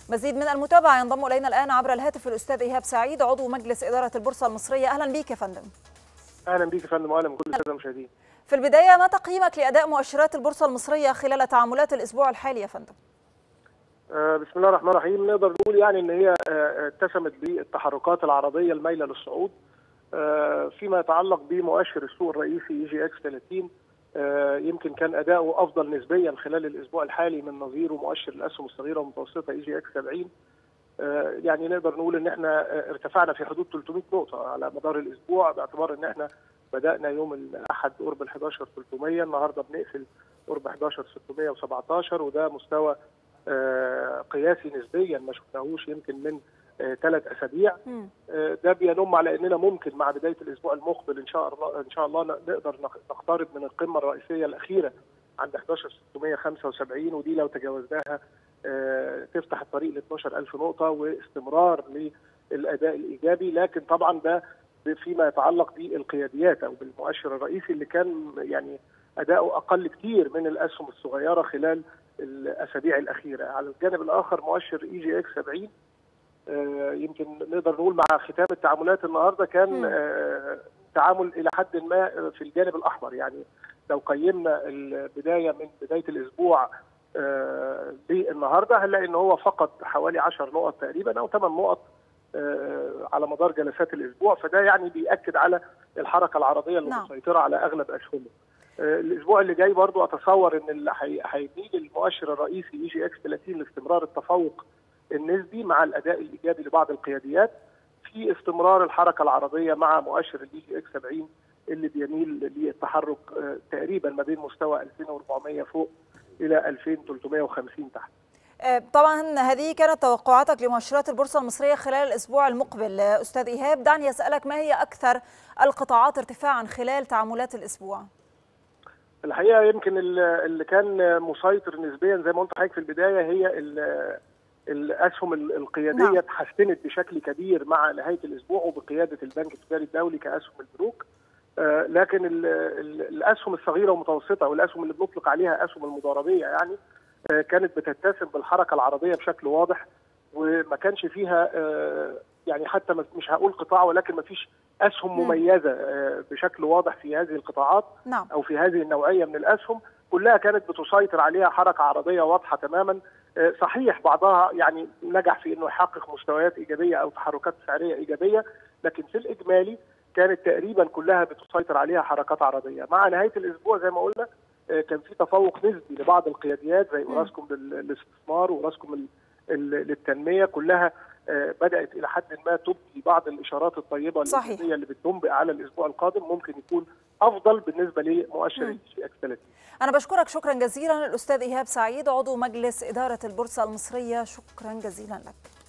مزيد من المتابعة ينضم إلينا الآن عبر الهاتف الأستاذ إيهاب سعيد عضو مجلس إدارة البورصة المصرية أهلا بك يا فندم اهلا بيك يا فندم واهلا بكل الساده المشاهدين في البداية ما تقييمك لأداء مؤشرات البورصة المصرية خلال تعاملات الأسبوع الحالي يا فندم آه بسم الله الرحمن الرحيم نقدر نقول يعني ان هي آه اتسمت بالتحركات العرضيه المايله للصعود آه فيما يتعلق بمؤشر السوق الرئيسي اي جي اكس 30 آه يمكن كان اداؤه افضل نسبيا خلال الاسبوع الحالي من نظيره مؤشر الاسهم الصغيره والمتوسطه اي جي اكس 70 آه يعني نقدر نقول ان احنا آه ارتفعنا في حدود 300 نقطه على مدار الاسبوع باعتبار ان احنا بدانا يوم الاحد قرب ال 11 300 النهارده بنقفل قرب 11 617 وده مستوى آه قياسي نسبيا ما شفناهوش يمكن من ثلاث اسابيع آه ده بينم على اننا ممكن مع بدايه الاسبوع المقبل ان شاء الله ان شاء الله نقدر نقترب من القمه الرئيسيه الاخيره عند 11 675 ودي لو تجاوزناها آه تفتح الطريق ل 12000 نقطه واستمرار للاداء الايجابي لكن طبعا ده فيما يتعلق بالقياديات او بالمؤشر الرئيسي اللي كان يعني اداؤه اقل كتير من الاسهم الصغيره خلال الاسابيع الاخيره على الجانب الاخر مؤشر اي جي اكس 70 آه يمكن نقدر نقول مع ختام التعاملات النهارده كان آه تعامل الى حد ما في الجانب الاحمر يعني لو قيمنا البدايه من بدايه الاسبوع آه للنهارده هنلاقي ان هو فقد حوالي 10 نقط تقريبا او 8 نقط على مدار جلسات الاسبوع فده يعني بياكد على الحركه العرضيه المسيطره على اغلب اسهمه. الاسبوع اللي جاي برضو اتصور ان اللي هيميل المؤشر الرئيسي اي جي اكس 30 لاستمرار التفوق النسبي مع الاداء الايجابي لبعض القياديات في استمرار الحركه العرضيه مع مؤشر الاي جي اكس 70 اللي بيميل للتحرك تقريبا ما بين مستوى 2400 فوق الى 2350 تحت. طبعا هذه كانت توقعاتك لمؤشرات البورصه المصريه خلال الاسبوع المقبل استاذ ايهاب دعني اسالك ما هي اكثر القطاعات ارتفاعا خلال تعاملات الاسبوع الحقيقه يمكن اللي كان مسيطر نسبيا زي ما قلت حضرتك في البدايه هي الاسهم القياديه نعم. اتحسنت بشكل كبير مع نهايه الاسبوع وبقياده البنك التجاري الدولي كاسهم البنوك آه لكن ال ال الاسهم الصغيره والمتوسطه والاسهم اللي بنطلق عليها اسهم المضاربيه يعني آه كانت بتتسم بالحركه العرضيه بشكل واضح وما كانش فيها آه يعني حتى مش هقول قطاع ولكن ما فيش اسهم مميزه بشكل واضح في هذه القطاعات نعم. او في هذه النوعيه من الاسهم كلها كانت بتسيطر عليها حركه عرضيه واضحه تماما صحيح بعضها يعني نجح في انه يحقق مستويات ايجابيه او تحركات سعريه ايجابيه لكن في الاجمالي كانت تقريبا كلها بتسيطر عليها حركات عرضيه مع نهايه الاسبوع زي ما قلنا كان في تفوق نسبي لبعض القياديات زي اوراسكوم للاستثمار واوراسكوم للتنميه كلها بدات الى حد ما تبدي بعض الاشارات الطيبه صحيح. اللي بتنبئ على الاسبوع القادم ممكن يكون افضل بالنسبه لمؤشر اكس 30 انا بشكرك شكرا جزيلا الاستاذ ايهاب سعيد عضو مجلس اداره البورصه المصريه شكرا جزيلا لك